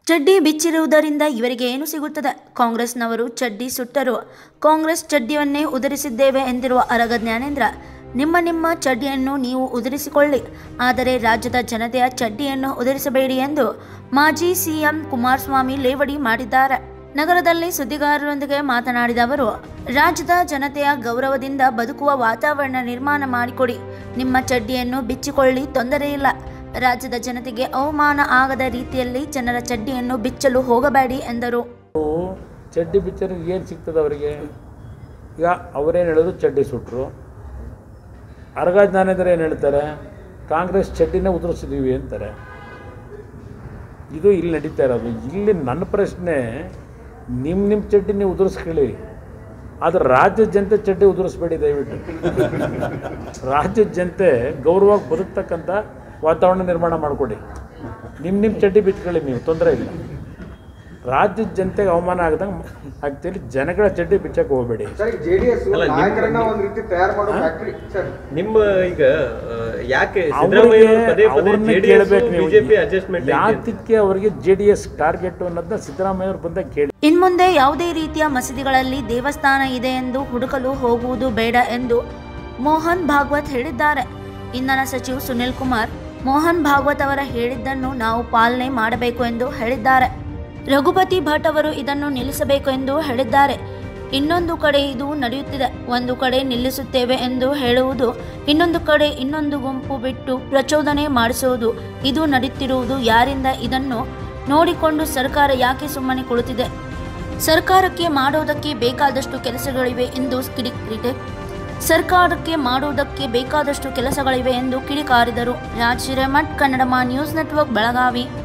ಚಡ್ಡಿ ಬಿಚ್ಚಿರುವುದರಿಂದ ಇವರಿಗೆ ಏನು ಸಿಗುತ್ತದೆ ಕಾಂಗ್ರೆಸ್ನವರು ಚಡ್ಡಿ ಸುಟ್ಟರು ಕಾಂಗ್ರೆಸ್ ಚಡ್ಡಿಯನ್ನೇ ಉದುರಿಸಿದ್ದೇವೆ ಎಂದಿರುವ ಅರಗ ಜ್ಞಾನೇಂದ್ರ ನಿಮ್ಮ ನಿಮ್ಮ ಚಡ್ಡಿಯನ್ನು ನೀವು ಉದುರಿಸಿಕೊಳ್ಳಿ ಆದರೆ ರಾಜ್ಯದ ಜನತೆಯ ಚಡ್ಡಿಯನ್ನು ಉದುರಿಸಬೇಡಿ ಎಂದು ಮಾಜಿ ಸಿಎಂ ಕುಮಾರಸ್ವಾಮಿ ಲೇವಡಿ ಮಾಡಿದ್ದಾರೆ ನಗರದಲ್ಲಿ ಸುದ್ದಿಗಾರರೊಂದಿಗೆ ಮಾತನಾಡಿದ ಅವರು ರಾಜ್ಯದ ಜನತೆಯ ಗೌರವದಿಂದ ಬದುಕುವ ವಾತಾವರಣ ನಿರ್ಮಾಣ ಮಾಡಿಕೊಡಿ ನಿಮ್ಮ ಚಡ್ಡಿಯನ್ನು ಬಿಚ್ಚಿಕೊಳ್ಳಿ ತೊಂದರೆಯಿಲ್ಲ ರಾಜ್ಯದ ಜನತೆಗೆ ಅವಮಾನ ಆಗದ ರೀತಿಯಲ್ಲಿ ಜನರ ಚಡ್ಡಿಯನ್ನು ಬಿಚ್ಚಲು ಹೋಗಬೇಡಿ ಎಂದರು ನಾವು ಚಡ್ಡಿ ಬಿಚ್ಚರು ಏನು ಸಿಗ್ತದೆ ಅವರಿಗೆ ಈಗ ಅವರೇನು ಹೇಳೋದು ಚಡ್ಡಿ ಸುಟ್ಟರು ಅರ್ಗ ಜ್ಞಾನೇಂದ್ರ ಏನು ಹೇಳ್ತಾರೆ ಕಾಂಗ್ರೆಸ್ ಚಡ್ಡಿನೇ ಉದುರಿಸಿದೀವಿ ಅಂತಾರೆ ಇದು ಇಲ್ಲಿ ನಡೀತಾ ಇರೋದು ಇಲ್ಲಿ ನನ್ನ ಪ್ರಶ್ನೆ ನಿಮ್ಮ ನಿಮ್ಮ ಚಡ್ಡಿ ನೀವು ಉದುರಿಸ್ಕೊಳ್ಳಿ ಆದರೆ ರಾಜ್ಯದ ಜನತೆ ಚಡ್ಡಿ ಉದುರಿಸ್ಬೇಡಿ ದಯವಿಟ್ಟು ರಾಜ್ಯದ ಜನತೆ ಗೌರವವಾಗಿ ಬದುಕ್ತಕ್ಕಂಥ ವಾತಾವರಣ ನಿರ್ಮಾಣ ಮಾಡಿಕೊಡಿ ನಿಮ್ಮ ನಿಮ್ಮ ಚಡ್ಡಿ ಬಿಚ್ಕೊಳ್ಳಿ ನೀವು ತೊಂದರೆ ಇಲ್ಲ ರಾಜ್ಯದ ಜನತೆಗೆ ಅವಮಾನ ಆಗದಂಗೆ ಆಗ್ತೀರಿ ಜನಗಳ ಚಡ್ಡಿ ಬಿಚ್ಚಕ್ಕೆ ಹೋಗಬೇಡಿ ಸರ್ ಜೆಡಿಎಸ್ ಅಲ್ಲ, ನಿಮ್ಮ- ನಾಯಕರನ್ನ ಒಂದ್ ರೀತಿ ತಯಾರು ಮಾಡೋ ಫ್ಯಾಕ್ಟ್ರಿ ಸರ್ ನಿಮ್ಮ ಈಗ ಆ, ಯಾಕೆ ಅವರಿಗೆ ಸಿದ್ದರಾಮಯ್ಯ ಅವರು ಪದೇ ಪದೇ ಅವ್ರನ್ನ ಜೆಡಿಎಸ್ ಕೇಳಬೇಕು ನೀವು ಬಿಜೆಪಿ ಅಡ್ಜಸ್ಟ್ಮೆಂಟ್ ಯಾತಕ್ಕೆ ಅವರಿಗೆ ಜೆ ಡಿ ಎಸ್ ಟಾರ್ಗೆಟ್ ಅನ್ನೋದನ್ನ ಸಿದ್ದರಾಮಯ್ಯ ಅವ್ರು ಬಂದಾಗ ಕೇಳಿ ಇನ್ಮುಂದೆ ಯಾವುದೇ ರೀತಿಯ ಮಸೀದಿಗಳಲ್ಲಿ ದೇವಸ್ಥಾನ ಇದೆ ಎಂದು ಹುಡುಕಲು ಹೋಗುವುದು ಬೇಡ ಎಂದು ಮೋಹನ್ ಭಾಗವತ್ ಹೇಳಿದ್ದಾರೆ ಇಂಧನ ಸಚಿವ ಸುನಿಲ್ ಕುಮಾರ್ ಮೋಹನ್ ಭಾಗವತ್ ಅವರ ಹೇಳಿದ್ದನ್ನು ನಾವು ಪಾಲನೆ ಮಾಡಬೇಕು ಎಂದು ಹೇಳಿದ್ದಾರೆ ರಘುಪತಿ ಭಟ್ ಅವರು ಇದನ್ನು ನಿಲ್ಲಿಸಬೇಕು ಎಂದು ಹೇಳಿದ್ದಾರೆ ಇನ್ನೊಂದು ಕಡೆ ಇದು ನಡೆಯುತ್ತಿದೆ ಒಂದು ಕಡೆ ನಿಲ್ಲಿಸುತ್ತೇವೆ ಎಂದು ಹೇಳುವುದು ಇನ್ನೊಂದು ಕಡೆ ಇನ್ನೊಂದು ಗುಂಪು ಬಿಟ್ಟು ಪ್ರಚೋದನೆ ಮಾಡಿಸುವುದು ಇದು ನಡೆಯುತ್ತಿರುವುದು ಯಾರಿಂದ ಇದನ್ನು ನೋಡಿಕೊಂಡು ಸರ್ಕಾರ ಯಾಕೆ ಸುಮ್ಮನೆ ಕುಳಿತಿದೆ ಸರ್ಕಾರಕ್ಕೆ ಮಾಡೋದಕ್ಕೆ ಬೇಕಾದಷ್ಟು ಕೆಲಸಗಳಿವೆ ಎಂದು ಕಿಡಿಕಿರಿದೆ ಸರ್ಕಾರಕ್ಕೆ ಮಾಡುವುದಕ್ಕೆ ಬೇಕಾದಷ್ಟು ಕೆಲಸಗಳಿವೆ ಎಂದು ಕಿಡಿಕಾರಿದರು ರಾಜ್ ಹಿರೇಮಠ್ ಕನ್ನಡಮ ನ್ಯೂಸ್ ನೆಟ್ವರ್ಕ್ ಬೆಳಗಾವಿ